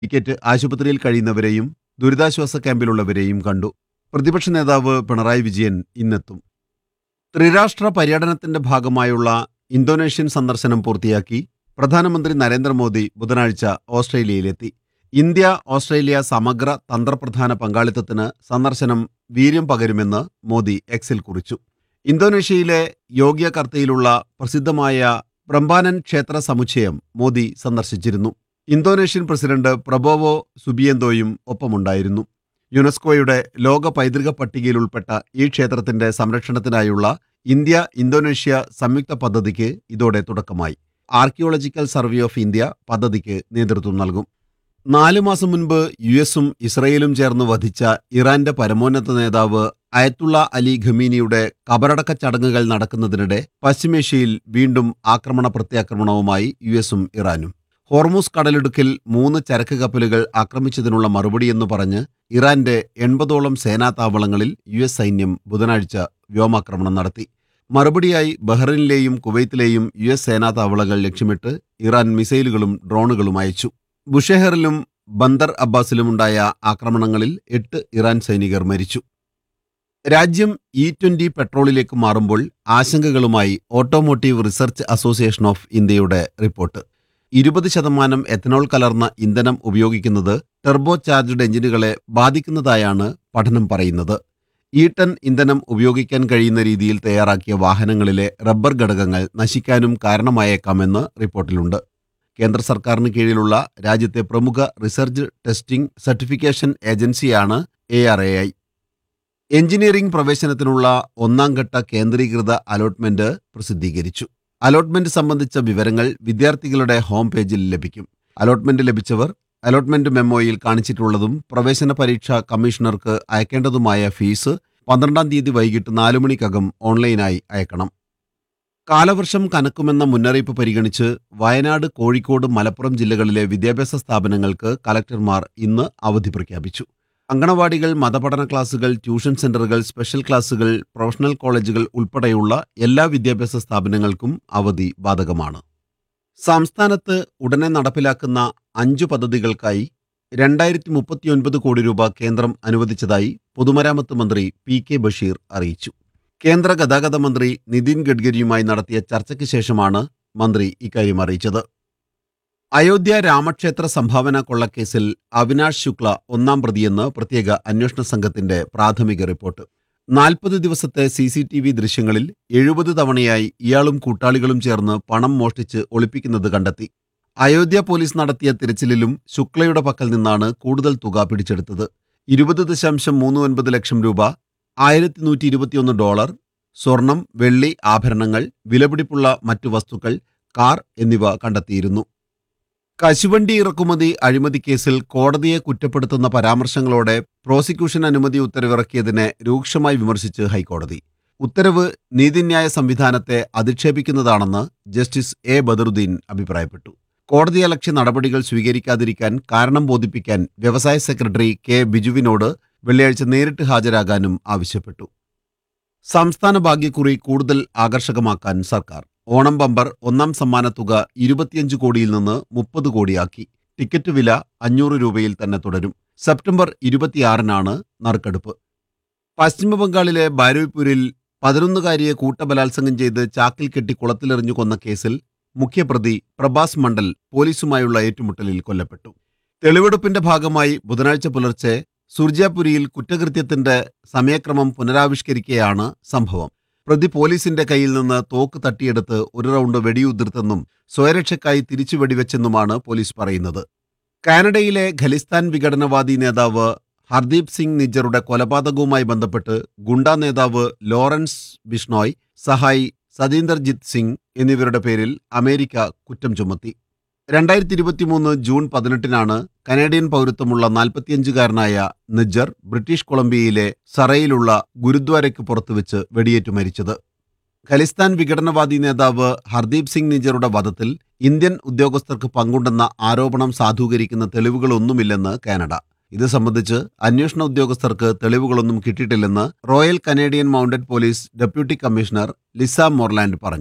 Ticket ആശുപത്രിയിൽ കഴിയുന്നവരെയും ദുരിതാശ്വാസ ക്യാമ്പിലുള്ളവരെയും കണ്ടു പ്രതിപക്ഷ നേതാവ് പിണറായി വിജയൻ ഇന്നെത്തും ത്രിരാഷ്ട്ര പര്യടനത്തിന്റെ ഭാഗമായുള്ള ഇന്തോനേഷ്യൻ സന്ദർശനം പൂർത്തിയാക്കി പ്രധാനമന്ത്രി നരേന്ദ്രമോദി ബുധനാഴ്ച ഓസ്ട്രേലിയയിലെത്തി ഇന്ത്യ ഓസ്ട്രേലിയ സമഗ്ര തന്ത്രപ്രധാന പങ്കാളിത്തത്തിന് സന്ദർശനം വീര്യം പകരുമെന്ന് മോദി എക്സിൽ കുറിച്ചു ഇന്തോനേഷ്യയിലെ യോഗ്യകർത്തയിലുള്ള പ്രസിദ്ധമായ പ്രംബാനൻ ക്ഷേത്ര സമുച്ചയം മോദി സന്ദർശിച്ചിരുന്നു ഇന്തോനേഷ്യൻ പ്രസിഡന്റ് പ്രബോവോ സുബിയന്തോയും ഒപ്പമുണ്ടായിരുന്നു യുനെസ്കോയുടെ ലോക പൈതൃക പട്ടികയിൽ ഉൾപ്പെട്ട ഈ ക്ഷേത്രത്തിന്റെ സംരക്ഷണത്തിനായുള്ള ഇന്ത്യ ഇന്തോനേഷ്യ സംയുക്ത പദ്ധതിക്ക് ഇതോടെ തുടക്കമായി ആർക്കിയോളജിക്കൽ സർവേ ഓഫ് ഇന്ത്യ പദ്ധതിക്ക് നേതൃത്വം നൽകും നാലു മാസം മുൻപ് യു എസും ഇസ്രയേലും ചേർന്ന് വധിച്ച ഇറാന്റെ പരമോന്നത നേതാവ് അയത്തുള്ള അലി ഖമീനിയുടെ കബറടക്ക ചടങ്ങുകൾ നടക്കുന്നതിനിടെ പശ്ചിമേഷ്യയിൽ വീണ്ടും ആക്രമണ പ്രത്യാക്രമണവുമായി യു എസും ഇറാനും ഹോർമൂസ് കടലിടുക്കിൽ മൂന്ന് ചരക്ക് കപ്പലുകൾ ആക്രമിച്ചതിനുള്ള മറുപടിയെന്ന് പറഞ്ഞ് ഇറാന്റെ എൺപതോളം സേനാ താവളങ്ങളിൽ യു എസ് സൈന്യം ബുധനാഴ്ച വ്യോമാക്രമണം നടത്തി മറുപടിയായി ബഹ്റൈനിലെയും കുവൈത്തിലെയും യു എസ് സേനാ താവളങ്ങൾ ലക്ഷ്യമിട്ട് ഇറാൻ മിസൈലുകളും ഡ്രോണുകളും അയച്ചു ബുഷെഹറിലും ബന്ദർ അബ്ബാസിലുമുണ്ടായ ആക്രമണങ്ങളിൽ എട്ട് ഇറാൻ സൈനികർ മരിച്ചു രാജ്യം ഇ ട്വന്റി പെട്രോളിലേക്ക് മാറുമ്പോൾ ആശങ്കകളുമായി ഓട്ടോമോട്ടീവ് റിസർച്ച് അസോസിയേഷൻ ഓഫ് ഇന്ത്യയുടെ റിപ്പോർട്ട് ഇരുപത് ശതമാനം എഥനോൾ കലർന്ന ഇന്ധനം ഉപയോഗിക്കുന്നത് ടെർബോ ചാർജ്ഡ് എഞ്ചിനുകളെ ബാധിക്കുന്നതായാണ് പഠനം പറയുന്നത് ഈ ടൺ ഇന്ധനം ഉപയോഗിക്കാൻ കഴിയുന്ന രീതിയിൽ തയ്യാറാക്കിയ വാഹനങ്ങളിലെ റബ്ബർ ഘടകങ്ങൾ നശിക്കാനും കാരണമായേക്കാമെന്ന് റിപ്പോർട്ടിലുണ്ട് കേന്ദ്ര സർക്കാരിന് കീഴിലുള്ള രാജ്യത്തെ പ്രമുഖ റിസർച്ച് ടെസ്റ്റിംഗ് സർട്ടിഫിക്കേഷൻ ഏജൻസിയാണ് A R A I engineering പ്രവേശനത്തിനുള്ള ഒന്നാം ഘട്ട കേന്ദ്രീകൃത അലോട്ട്മെന്റ് പ്രസിദ്ധീകരിച്ചു അലോട്ട്മെന്റ് സംബന്ധിച്ച വിവരങ്ങൾ വിദ്യാർത്ഥികളുടെ ഹോം പേജിൽ ലഭിക്കും അലോട്ട്മെന്റ് ലഭിച്ചവർ അലോട്ട്മെന്റ് മെമ്മോയിൽ കാണിച്ചിട്ടുള്ളതും പ്രവേശന പരീക്ഷ കമ്മീഷണർക്ക് അയക്കേണ്ടതുമായ ഫീസ് പന്ത്രണ്ടാം തീയതി വൈകിട്ട് നാലു മണിക്കകം ഓൺലൈനായി അയക്കണം കാലവർഷം കനക്കുമെന്ന മുന്നറിയിപ്പ് പരിഗണിച്ച് വയനാട് കോഴിക്കോട് മലപ്പുറം ജില്ലകളിലെ വിദ്യാഭ്യാസ സ്ഥാപനങ്ങൾക്ക് കലക്ടർമാർ ഇന്ന് അവധി പ്രഖ്യാപിച്ചു അങ്കണവാടികൾ മതപഠന ക്ലാസുകൾ ട്യൂഷൻ സെന്ററുകൾ സ്പെഷ്യൽ ക്ലാസുകൾ പ്രൊഫഷണൽ കോളേജുകൾ ഉൾപ്പെടെയുള്ള എല്ലാ വിദ്യാഭ്യാസ സ്ഥാപനങ്ങൾക്കും അവധി ബാധകമാണ് സംസ്ഥാനത്ത് ഉടനെ നടപ്പിലാക്കുന്ന അഞ്ചു പദ്ധതികൾക്കായി രണ്ടായിരത്തി മുപ്പത്തിയൊൻപത് കോടി രൂപ കേന്ദ്രം അനുവദിച്ചതായി പൊതുമരാമത്ത് മന്ത്രി പി കെ ബഷീർ അറിയിച്ചു കേന്ദ്ര ഗതാഗത മന്ത്രി നിതിൻ ഗഡ്കരിയുമായി നടത്തിയ ചർച്ചയ്ക്ക് ശേഷമാണ് മന്ത്രി ഇക്കാര്യം അറിയിച്ചത് അയോധ്യ രാമക്ഷേത്ര സംഭാവന കൊള്ളക്കേസിൽ അവിനാഷ് ശുക്ല ഒന്നാം പ്രതിയെന്ന് പ്രത്യേക അന്വേഷണ സംഘത്തിന്റെ പ്രാഥമിക റിപ്പോർട്ട് നാൽപ്പത് ദിവസത്തെ സി സി ടി വി ദൃശ്യങ്ങളിൽ എഴുപത് തവണയായി ഇയാളും കൂട്ടാളികളും ചേർന്ന് പണം മോഷ്ടിച്ച് ഒളിപ്പിക്കുന്നത് കണ്ടെത്തി അയോധ്യ പോലീസ് നടത്തിയ തിരച്ചിലിലും ശുക്ലയുടെ പക്കൽ നിന്നാണ് കൂടുതൽ തുക പിടിച്ചെടുത്തത് ഇരുപത് ദശാംശം മൂന്ന് ഒൻപത് ലക്ഷം രൂപ ആയിരത്തി നൂറ്റി ഇരുപത്തിയൊന്ന് ഡോളർ സ്വർണം വെള്ളി ആഭരണങ്ങൾ വിലപിടിപ്പുള്ള മറ്റു വസ്തുക്കൾ കാർ എന്നിവ കണ്ടെത്തിയിരുന്നു കശുവണ്ടി ഇറക്കുമതി അഴിമതി കേസിൽ കോടതിയെ കുറ്റപ്പെടുത്തുന്ന പരാമർശങ്ങളോടെ പ്രോസിക്യൂഷൻ അനുമതി ഉത്തരവിറക്കിയതിനെ രൂക്ഷമായി വിമർശിച്ച് ഹൈക്കോടതി ഉത്തരവ് നീതിന്യായ സംവിധാനത്തെ അധിക്ഷേപിക്കുന്നതാണെന്ന് ജസ്റ്റിസ് എ ബദറുദ്ദീൻ അഭിപ്രായപ്പെട്ടു കോടതിയലക്ഷ്യ നടപടികൾ സ്വീകരിക്കാതിരിക്കാൻ കാരണം ബോധിപ്പിക്കാൻ വ്യവസായ സെക്രട്ടറി കെ ബിജുവിനോട് വെള്ളിയാഴ്ച നേരിട്ട് ഹാജരാകാനും ആവശ്യപ്പെട്ടു സംസ്ഥാന ഭാഗ്യക്കുറി കൂടുതൽ ആകർഷകമാക്കാൻ സർക്കാർ ഓണം ബമ്പർ ഒന്നാം സമ്മാനത്തുക ഇരുപത്തിയഞ്ച് കോടിയിൽ നിന്ന് മുപ്പത് കോടിയാക്കി ടിക്കറ്റ് വില അഞ്ഞൂറ് രൂപയിൽ തന്നെ തുടരും സെപ്റ്റംബർ ഇരുപത്തിയാറിനാണ് നറുക്കെടുപ്പ് പശ്ചിമബംഗാളിലെ ബാരുയ്പൂരിൽ പതിനൊന്നുകാരിയെ കൂട്ടബലാത്സംഗം ചെയ്ത് ചാക്കിൽ കെട്ടി കുളത്തിലെറിഞ്ഞു കൊന്ന കേസിൽ മുഖ്യപ്രതി പ്രഭാസ് മണ്ഡൽ പോലീസുമായുള്ള ഏറ്റുമുട്ടലിൽ കൊല്ലപ്പെട്ടു തെളിവെടുപ്പിന്റെ ഭാഗമായി ബുധനാഴ്ച പുലർച്ചെ സുർജാപുരിയിൽ കുറ്റകൃത്യത്തിന്റെ സമയക്രമം പുനരാവിഷ്കരിക്കെയാണ് സംഭവം പ്രതി പോലീസിന്റെ കയ്യിൽ നിന്ന് തോക്ക് തട്ടിയെടുത്ത് ഒരു റൗണ്ട് വെടിയുതിർത്തെന്നും സ്വയരക്ഷയ്ക്കായി തിരിച്ചു വെടിവെച്ചെന്നുമാണ് പോലീസ് പറയുന്നത് കാനഡയിലെ ഖലിസ്ഥാൻ വിഘടനവാദി നേതാവ് ഹർദീപ് സിംഗ് നിജ്ജറുടെ കൊലപാതകവുമായി ബന്ധപ്പെട്ട് ഗുണ്ടാ നേതാവ് ലോറൻസ് ബിഷ്ണോയ് സഹായി സതീന്ദർജിത്ത് സിംഗ് എന്നിവരുടെ പേരിൽ അമേരിക്ക കുറ്റം ചുമത്തി രണ്ടായിരത്തി ഇരുപത്തിമൂന്ന് ജൂൺ പതിനെട്ടിനാണ് കനേഡിയൻ പൗരത്വമുള്ള നാൽപ്പത്തിയഞ്ചുകാരനായ നിജ്ജർ ബ്രിട്ടീഷ് കൊളംബിയയിലെ സറയിലുള്ള ഗുരുദ്വാരയ്ക്ക് പുറത്തുവെച്ച് വെടിയേറ്റു മരിച്ചത് ഖലിസ്ഥാൻ വിഘടനവാദി നേതാവ് ഹർദീപ് സിംഗ് നിജ്ജറുടെ വധത്തിൽ ഇന്ത്യൻ ഉദ്യോഗസ്ഥർക്ക് പങ്കുണ്ടെന്ന ആരോപണം സാധൂകരിക്കുന്ന തെളിവുകളൊന്നുമില്ലെന്ന് കാനഡ ഇത് സംബന്ധിച്ച് അന്വേഷണ ഉദ്യോഗസ്ഥർക്ക് തെളിവുകളൊന്നും കിട്ടിയിട്ടില്ലെന്ന് royal Canadian mounted police deputy commissioner Lisa Morland പറഞ്ഞു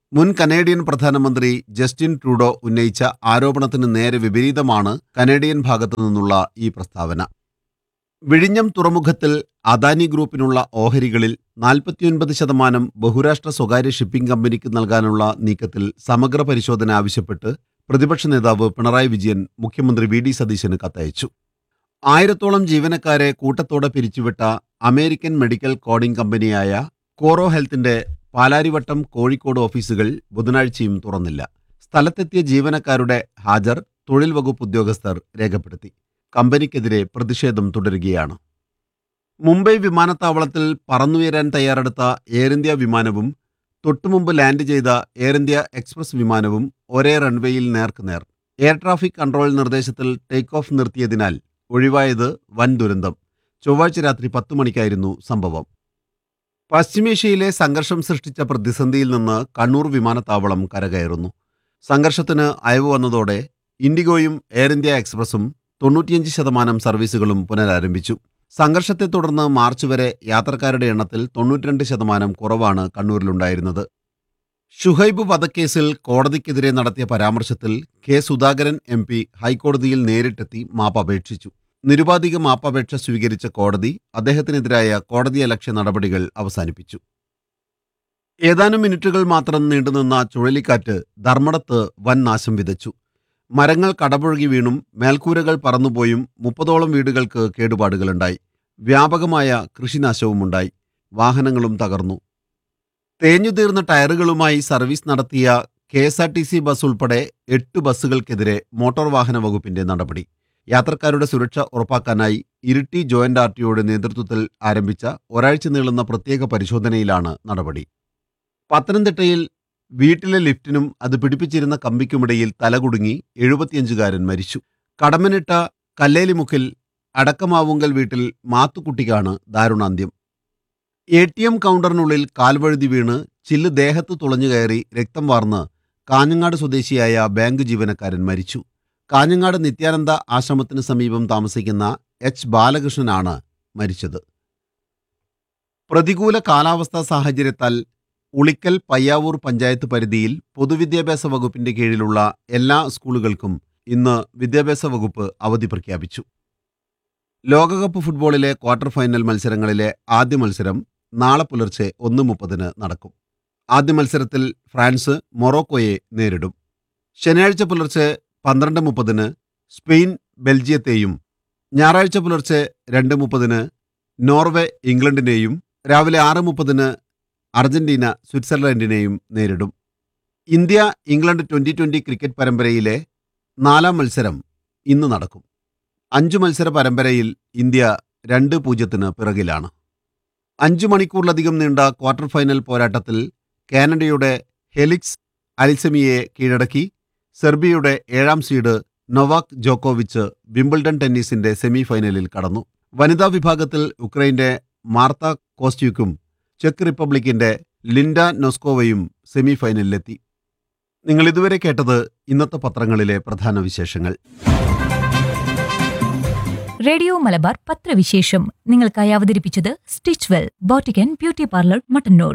മുൻ കനേഡിയൻ പ്രധാനമന്ത്രി ജസ്റ്റിൻ ട്രൂഡോ ഉന്നയിച്ച ആരോപണത്തിന് നേരെ വിപരീതമാണ് കനേഡിയൻ ഭാഗത്തു നിന്നുള്ള ഈ പ്രസ്താവന വിഴിഞ്ഞം തുറമുഖത്തിൽ അദാനി ഗ്രൂപ്പിനുള്ള ഓഹരികളിൽ നാൽപ്പത്തിയൊൻപത് ശതമാനം ബഹുരാഷ്ട്ര സ്വകാര്യ ഷിപ്പിംഗ് കമ്പനിക്ക് നൽകാനുള്ള നീക്കത്തിൽ സമഗ്ര പരിശോധന ആവശ്യപ്പെട്ട് പ്രതിപക്ഷ നേതാവ് പിണറായി വിജയൻ മുഖ്യമന്ത്രി വി ഡി സതീശന് കത്തയച്ചു ആയിരത്തോളം ജീവനക്കാരെ കൂട്ടത്തോടെ പിരിച്ചുവിട്ട അമേരിക്കൻ മെഡിക്കൽ കോഡിംഗ് കമ്പനിയായ കോറോ ഹെൽത്തിന്റെ പാലാരിവട്ടം കോഴിക്കോട് ഓഫീസുകൾ ബുധനാഴ്ചയും തുറന്നില്ല സ്ഥലത്തെത്തിയ ജീവനക്കാരുടെ ഹാജർ തൊഴിൽ വകുപ്പ് ഉദ്യോഗസ്ഥർ രേഖപ്പെടുത്തി കമ്പനിക്കെതിരെ പ്രതിഷേധം തുടരുകയാണ് മുംബൈ വിമാനത്താവളത്തിൽ പറന്നുയരാൻ തയ്യാറെടുത്ത എയർ ഇന്ത്യ വിമാനവും തൊട്ടുമുമ്പ് ലാൻഡ് ചെയ്ത എയർ ഇന്ത്യ എക്സ്പ്രസ് വിമാനവും ഒരേ റൺവേയിൽ നേർക്കുനേർ എയർ ട്രാഫിക് കൺട്രോൾ നിർദ്ദേശത്തിൽ ടേക്ക് ഓഫ് നിർത്തിയതിനാൽ ഒഴിവായത് വൻ ദുരന്തം ചൊവ്വാഴ്ച രാത്രി പത്തു മണിക്കായിരുന്നു സംഭവം പശ്ചിമേഷ്യയിലെ സംഘർഷം സൃഷ്ടിച്ച പ്രതിസന്ധിയിൽ നിന്ന് കണ്ണൂർ വിമാനത്താവളം കരകയറുന്നു സംഘർഷത്തിന് അയവ് വന്നതോടെ ഇൻഡിഗോയും എയർ ഇന്ത്യ എക്സ്പ്രസും തൊണ്ണൂറ്റിയഞ്ച് ശതമാനം സർവീസുകളും പുനരാരംഭിച്ചു സംഘർഷത്തെ തുടർന്ന് മാർച്ച് വരെ യാത്രക്കാരുടെ എണ്ണത്തിൽ തൊണ്ണൂറ്റിരണ്ട് ശതമാനം കുറവാണ് കണ്ണൂരിലുണ്ടായിരുന്നത് ഷുഹൈബ് വധക്കേസിൽ കോടതിക്കെതിരെ നടത്തിയ പരാമർശത്തിൽ കെ സുധാകരൻ എം പി ഹൈക്കോടതിയിൽ നേരിട്ടെത്തി മാപ്പപേക്ഷിച്ചു നിരുപാധിക മാപ്പപേക്ഷ സ്വീകരിച്ച കോടതി അദ്ദേഹത്തിനെതിരായ കോടതിയലക്ഷ്യ നടപടികൾ അവസാനിപ്പിച്ചു ഏതാനും മിനിറ്റുകൾ മാത്രം നീണ്ടുനിന്ന ചുഴലിക്കാറ്റ് ധർമ്മടത്ത് വൻ നാശം വിതച്ചു മരങ്ങൾ കടപുഴകി വീണും മേൽക്കൂരകൾ പറന്നുപോയും മുപ്പതോളം വീടുകൾക്ക് കേടുപാടുകളുണ്ടായി വ്യാപകമായ കൃഷിനാശവുമുണ്ടായി വാഹനങ്ങളും തകർന്നു തേഞ്ഞുതീർന്ന ടയറുകളുമായി സർവീസ് നടത്തിയ K S R T C bus ഉൾപ്പെടെ എട്ട് ബസ്സുകൾക്കെതിരെ മോട്ടോർ വാഹന വകുപ്പിന്റെ നടപടി യാത്രക്കാരുടെ സുരക്ഷ ഉറപ്പാക്കാനായി ഇരിട്ടി ജോയിന്റ് ആർ ടിഒയുടെ നേതൃത്വത്തിൽ ആരംഭിച്ച ഒരാഴ്ച നീളുന്ന പ്രത്യേക പരിശോധനയിലാണ് നടപടി പത്തനംതിട്ടയിൽ വീട്ടിലെ ലിഫ്റ്റിനും അത് പിടിപ്പിച്ചിരുന്ന കമ്പിക്കുമിടയിൽ തലകുടുങ്ങി എഴുപത്തിയഞ്ചുകാരൻ മരിച്ചു കടമനിട്ട കല്ലേലിമുക്കിൽ അടക്കമാവുങ്കൽ വീട്ടിൽ മാത്തുക്കുട്ടിക്കാണ് ദാരുണാന്ത്യം എ ടി എം കൗണ്ടറിനുള്ളിൽ കാൽവഴുതി വീണ് ചില്ല് ദേഹത്ത് തുളഞ്ഞു കയറി രക്തം വാർന്ന് കാഞ്ഞങ്ങാട് സ്വദേശിയായ ബാങ്ക് ജീവനക്കാരൻ മരിച്ചു കാഞ്ഞങ്ങാട് നിത്യാനന്ദ ആശ്രമത്തിന് സമീപം താമസിക്കുന്ന എച്ച് ബാലകൃഷ്ണനാണ് മരിച്ചത് പ്രതികൂല കാലാവസ്ഥാ സാഹചര്യത്താൽ ഉളിക്കൽ പയ്യാവൂർ പഞ്ചായത്ത് പരിധിയിൽ പൊതുവിദ്യാഭ്യാസ വകുപ്പിന്റെ കീഴിലുള്ള എല്ലാ സ്കൂളുകൾക്കും ഇന്ന് വിദ്യാഭ്യാസ വകുപ്പ് അവധി പ്രഖ്യാപിച്ചു ലോകകപ്പ് ഫുട്ബോളിലെ ക്വാർട്ടർ ഫൈനൽ മത്സരങ്ങളിലെ ആദ്യ മത്സരം നാളെ പുലർച്ചെ ഒന്ന് മുപ്പതിന് നടക്കും ആദ്യ മത്സരത്തിൽ ഫ്രാൻസ് മൊറോക്കോയെ നേരിടും ശനിയാഴ്ച പുലർച്ചെ പന്ത്രണ്ട് മുപ്പതിന് സ്പെയിൻ ബെൽജിയത്തെയും ഞായറാഴ്ച പുലർച്ചെ രണ്ട് മുപ്പതിന് നോർവേ ഇംഗ്ലണ്ടിനെയും രാവിലെ ആറ് മുപ്പതിന് അർജന്റീന സ്വിറ്റ്സർലൻഡിനെയും നേരിടും India England twenty twenty cricket പരമ്പരയിലെ നാലാം മത്സരം ഇന്ന് നടക്കും അഞ്ചു മത്സര പരമ്പരയിൽ ഇന്ത്യ രണ്ട് പൂജ്യത്തിന് പിറകിലാണ് അഞ്ചു മണിക്കൂറിലധികം നീണ്ട ക്വാർട്ടർ ഫൈനൽ പോരാട്ടത്തിൽ കാനഡയുടെ ഹെലിക്സ് അൽസെമിയെ കീഴടക്കി സെർബിയയുടെ ഏഴാം സീഡ് നൊവാക് ജോക്കോവിച്ച് വിംബിൾഡൺ ടെന്നീസിന്റെ സെമി ഫൈനലിൽ കടന്നു വനിതാ വിഭാഗത്തിൽ ഉക്രൈന്റെ മാർത്ത കോസ്റ്റ്യൂക്കും ചെക്ക് റിപ്പബ്ലിക്കിന്റെ ലിൻഡ നൊസ്കോവയും സെമി ഫൈനലിലെത്തി നിങ്ങൾ ഇതുവരെ കേട്ടത് ഇന്നത്തെ പത്രങ്ങളിലെ പ്രധാന വിശേഷങ്ങൾ റേഡിയോ മലബാർ പത്രവിശേഷം നിങ്ങൾക്കായി അവതരിപ്പിച്ചത് stitch well boutique and beauty parlour Mattannur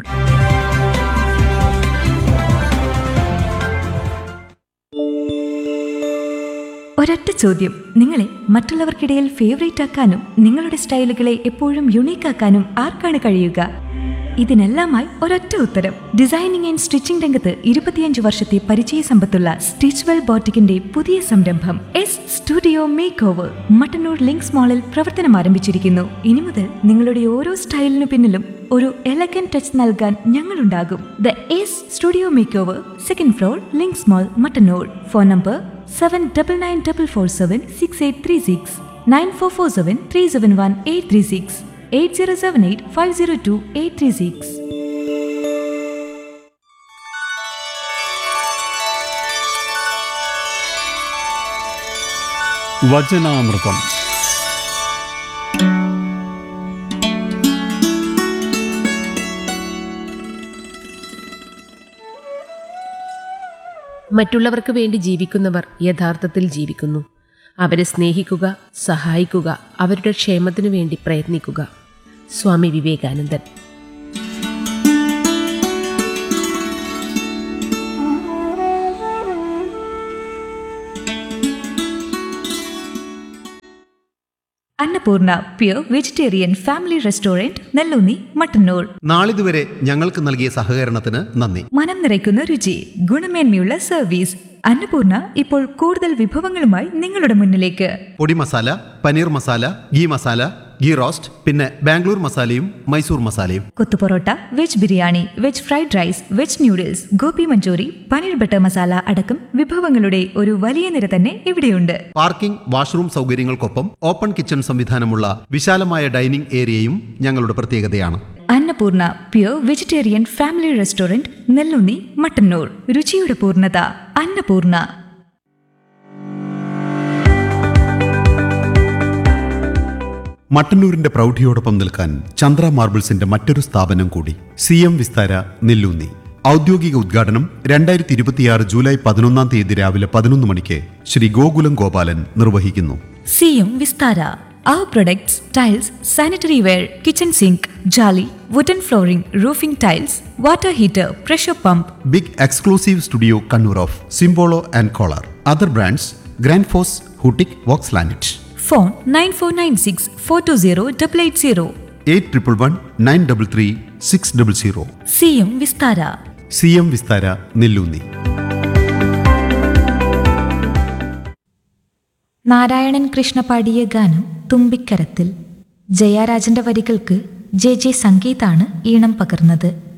ഒരൊറ്റ ചോദ്യം നിങ്ങളെ മറ്റുള്ളവർക്കിടയിൽ ഫേവറേറ്റ് ആക്കാനും നിങ്ങളുടെ സ്റ്റൈലുകളെ എപ്പോഴും യുണീക്ക് ആക്കാനും ആർക്കാണ് കഴിയുക ഇതിനെല്ലാമായി ഒരൊറ്റ ഉത്തരം ഡിസൈനിങ് ആൻഡ് സ്റ്റിച്ചിംഗ് രംഗത്ത് ഇരുപത്തിയഞ്ച് വർഷത്തെ പരിചയ സമ്പത്തുള്ള സ്റ്റിച്ച് വെൽ ബോട്ടിക്കിന്റെ പുതിയ സംരംഭം S studio make over Mattannur Links മാളിൽ പ്രവർത്തനം ആരംഭിച്ചിരിക്കുന്നു ഇനി മുതൽ നിങ്ങളുടെ ഓരോ സ്റ്റൈലിനു പിന്നിലും ഒരു എലഗൻ ടച്ച് നൽകാൻ ഞങ്ങളുണ്ടാകും the S studio make over second floor Links mall Mattannur phone number seven double nine double four seven six eight three six nine four four seven three seven one eight three six eight zero seven eight five zero two eight three six വചനാമൃതം മറ്റുള്ളവർക്ക് വേണ്ടി ജീവിക്കുന്നവർ യഥാർത്ഥത്തിൽ ജീവിക്കുന്നു അവരെ സ്നേഹിക്കുക സഹായിക്കുക അവരുടെ ക്ഷേമത്തിനു വേണ്ടി പ്രയത്നിക്കുക Swami Vivekanandan Annapurna pure vegetarian family restaurant Nelloonni Mattannur നാളിതുവരെ ഞങ്ങൾക്ക് നൽകിയ സഹകരണത്തിന് നന്ദി മനം നിറയ്ക്കുന്ന രുചി ഗുണമേന്മയുള്ള സർവീസ് അന്നപൂർണ ഇപ്പോൾ കൂടുതൽ വിഭവങ്ങളുമായി നിങ്ങളുടെ മുന്നിലേക്ക് പൊടി masala paneer masala ghee masala ghee roast പിന്നെ ബാംഗ്ലൂർ മസാലയും മൈസൂർ മസാലയും kothu porotta veg biryani veg fried rice veg noodles gobi manchurian paneer butter masala അടക്കം വിഭവങ്ങളുടെ ഒരു വലിയ നിര തന്നെ ഇവിടെയുണ്ട് പാർക്കിംഗ് വാഷ്റൂം സൗകര്യങ്ങൾക്കൊപ്പം ഓപ്പൺ കിച്ചൺ സംവിധാനമുള്ള വിശാലമായ ഡൈനിംഗ് ഏരിയയും ഞങ്ങളുടെ പ്രത്യേകതയാണ് Annapurna pure vegetarian family restaurant Nellunni Mattannur രുചിയുടെ പൂർണ്ണത അന്നപൂർണ മട്ടന്നൂരിന്റെ പ്രൗഢിയോടൊപ്പം നിൽക്കാൻ ചന്ദ്ര മാർബിൾസിന്റെ മറ്റൊരു സ്ഥാപനം കൂടി സി എം വിസ്താര നെല്ലൂന്നി ഔദ്യോഗിക ഉദ്ഘാടനം രണ്ടായിരത്തി ഇരുപത്തിയാറ് ജൂലൈ പതിനൊന്നാം തീയതി രാവിലെ പതിനൊന്ന് മണിക്ക് ശ്രീ ഗോകുലം ഗോപാലൻ നിർവഹിക്കുന്നു സിയും Vistara Our products, tiles, sanitary ware, kitchen sink, jolly, wooden flooring, roofing tiles, water heater, pressure pump, big exclusive studio Kannur of Simpolo and Kohler other brands Grundfos ഹൂട്ടിക് വോക്സ് ലാനറ്റ് phone 9496 420 880. Eight triple one nine double three six double zero സിയും Vistara C M Vistara Nelloonni Narayanan Krishna പാടിയ ഗാനം തുമ്പിക്കരത്തിൽ ജയരാജന്റെ വരികൾക്ക് J J സംഗീതാണ് ഈണം പകർന്നത്